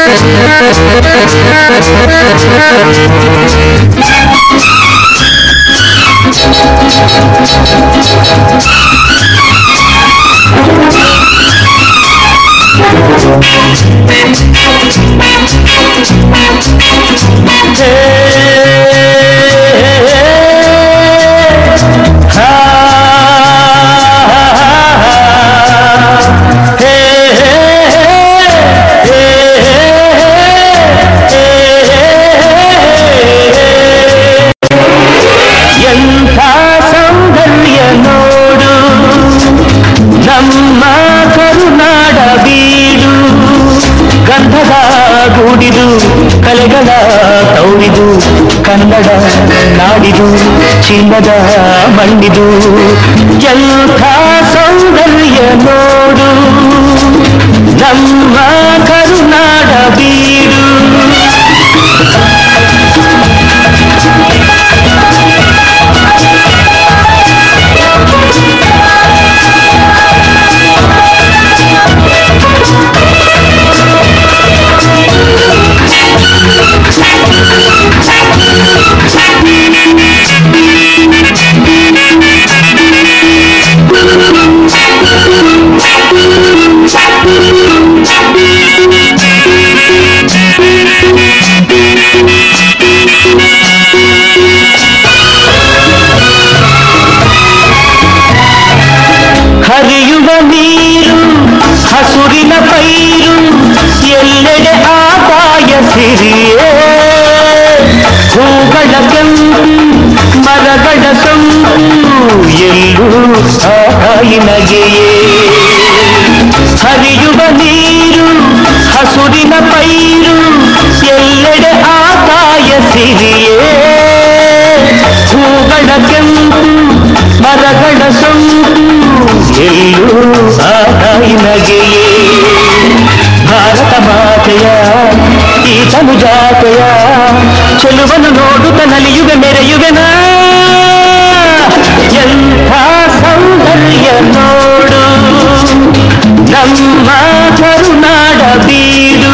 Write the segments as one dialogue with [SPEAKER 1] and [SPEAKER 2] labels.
[SPEAKER 1] ಎಂಥ ಸೌಂದರ್ಯ ನೋಡು ನಮ್ಮ ಕರುನಾಡ ಬೀಡು ಗಂಧದ ಗೂಡಿದು ಕಲೆಗಳ ತೌಡಿದು ಕನ್ನಡ ನಾಡಿದು ಚಿನ್ನದ ಮಣ್ಣಿದು ಎಂಥ ಸೌಂದರ್ಯ ನೋಡು ನಮ್ಮ ಕರುನಾಡ ಬೀಡು ಹರಿಯುವ ನೀರು ಹಸುರಿನ ಪೈರು ಎಲ್ಲೆಡೆ ಆದಾಯ ಸಿರಿಯೇ ಹೂಗಳ ಕೆಂಪು ಮರಗಳ ಸೊಂಪು ಎಲ್ಲೂ ಆಯಿನಗೆಯೇ ಹರಿಯುವ ನೀರು ಹಸುರಿನ ಪೈರು ಎಲ್ಲೆಡೆ ಆದಾಯ ಸಿರಿಯೇ ಹೂಗಳ ಕೆಂಪು ಮರಗಳ ಸೊಂಪು ಎಲ್ಲೂ ಆದಾಯಿನಗೆಯೇ ಭಾರತ ಮಾತೆಯ ಈ ಜಾತೆಯ ಚೆಲುವನು ನೋಡುತ್ತ ನಲಿಯುವೆ ಮೆರೆಯುವೆನಾ ಎಂಥ ಸೌಂದರ್ಯ ನೋಡು ನಮ್ಮ ಕರುನಾಡ ಬೀಡು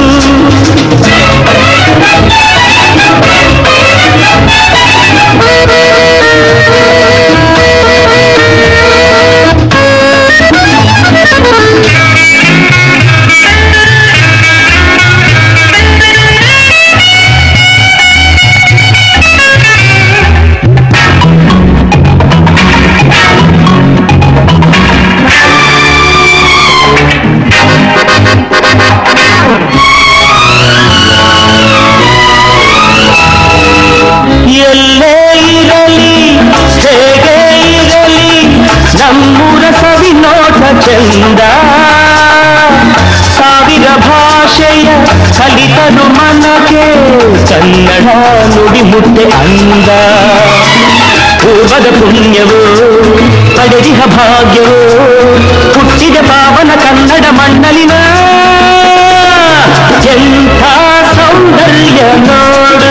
[SPEAKER 1] ಎಲ್ಲೇ ಇರಲಿ ಹೇಗೆ ಇರಲಿ ನಮ್ಮೂರ ಸವಿ ನೋಟ ಚಂದ ಸಾವಿರ ಭಾಷೆಯ ಕಲಿತರು ಮನಕ್ಕೆ ಕನ್ನಡ ನುಡಿ ಮುಟ್ಟೆ ಅಂದ ಪೂರ್ವದ ಪುಣ್ಯವೋ ಪಡೆದಿಹ ಭಾಗ್ಯವೋ ಹುಟ್ಟಿದ ಪಾವನ ಕನ್ನಡ ಮಣ್ಣಲಿನ ಎಂಥ ಸೌಂದರ್ಯ ನೋಡು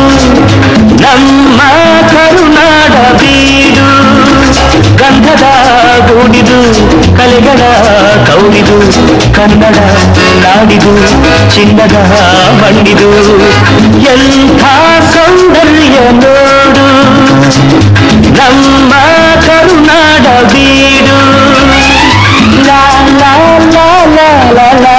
[SPEAKER 1] ನಮ್ಮ ಕರುನಾಡ ಬೀಡು ಗಂಧದ ಗೂಡಿದು ಕಲೆಗಳ ಕೌಡಿದು ಕನ್ನಡ ನಾಡಿದು ಚಿನ್ನದ ಮಣ್ಣಿದು ಎಂಥ ಸೌಂದರ್ಯ ನೋಡು ನಮ್ಮ ಕರುನಾಡ ಬೀಡು ಲಾ ಲಾ ಲಾ ಲಾ ಲಾ ಲಾ